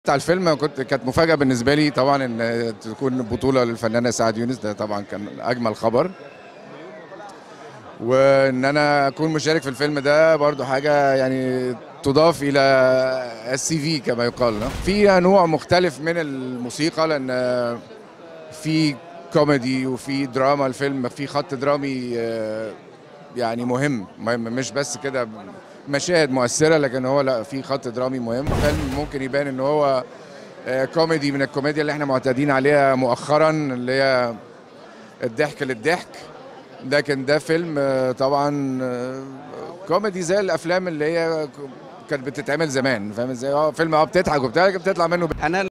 بتاع الفيلم كنت كانت مفاجاه بالنسبه لي طبعا ان تكون بطوله للفنانه سعاد يونس ده طبعا كان اجمل خبر وان انا اكون مشارك في الفيلم ده برضو حاجه يعني تضاف الى السي في كما يقال في نوع مختلف من الموسيقى لان في كوميدي وفي دراما الفيلم في خط درامي يعني مهم مهم مش بس كده مشاهد مؤثره لكن هو لا في خط درامي مهم فيلم ممكن يبان ان هو كوميدي من الكوميديا اللي احنا معتادين عليها مؤخرا اللي هي الضحك للضحك لكن ده فيلم طبعا كوميدي زي الافلام اللي هي كانت بتتعمل زمان فاهم ازاي اه فيلم اه بتضحك وبتاع بتطلع منه انا